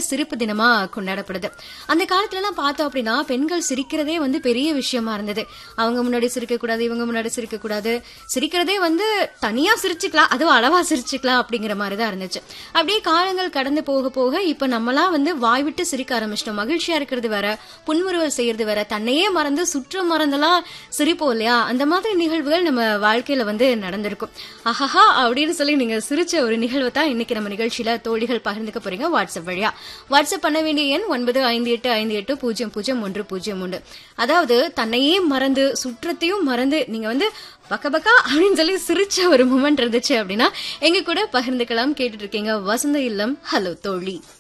சிரிப்பு தினமா கொண்டாடப்படுது அந்த காலத்துல எல்லாம் பார்த்தோம் அப்படின்னா பெண்கள் சிரிக்கிறதே வந்து பெரிய விஷயமா இருந்தது அவங்க முன்னாடி சிரிக்க கூடாது இவங்க முன்னாடி சிரிக்க கூடாது சிரிக்கிறதே வந்து தனியா சிரிச்சுக்கலாம் அதுவும் அளவா சிரிச்சுக்கலாம் அப்படிங்கிற மாதிரி தான் இருந்துச்சு அப்படியே காலங்கள் கடந்து போக போக இப்ப நம்மளாம் வந்து வாய் விட்டு சிரிக்க ஆரம்பிச்சிட்டோம் மகிழ்ச்சியா இருக்கிறது வேற புன்முறுவல் செய்யறது வேற தன்னையே மறந்து சுற்றம் மறந்தெல்லாம் சிரிப்போம் இல்லையா அந்த மாதிரி நிகழ்வுகள் நம்ம வாழ்க்கையில வந்து நடந்திருக்கும் ஆஹா அப்படின்னு சொல்லி நீங்க சிரிச்ச ஒரு நிகழ்வை தான் இன்னைக்கு நம்ம நிகழ்ச்சியில தோழிகள் பகிர்ந்துக்க போறீங்க வாட்ஸ்அப் வழியா வாட்ஸ்அப் பண்ண வேண்டிய எண் ஒன்பது ஐந்து எட்டு ஐந்து எட்டு பூஜ்ஜியம் பூஜ்ஜியம் ஒன்று பூஜ்ஜியம் ஒன்று அதாவது தன்னையே மறந்து சுற்றத்தையும் மறந்து நீங்க வந்து பக்க பக்கா அப்படின்னு சொல்லி சிரிச்ச ஒரு மூமெண்ட் இருந்துச்சு அப்படின்னா எங்க கூட பகிர்ந்துக்கலாம் கேட்டுட்டு இருக்கீங்க வசந்த இல்லம் ஹலோ தோழி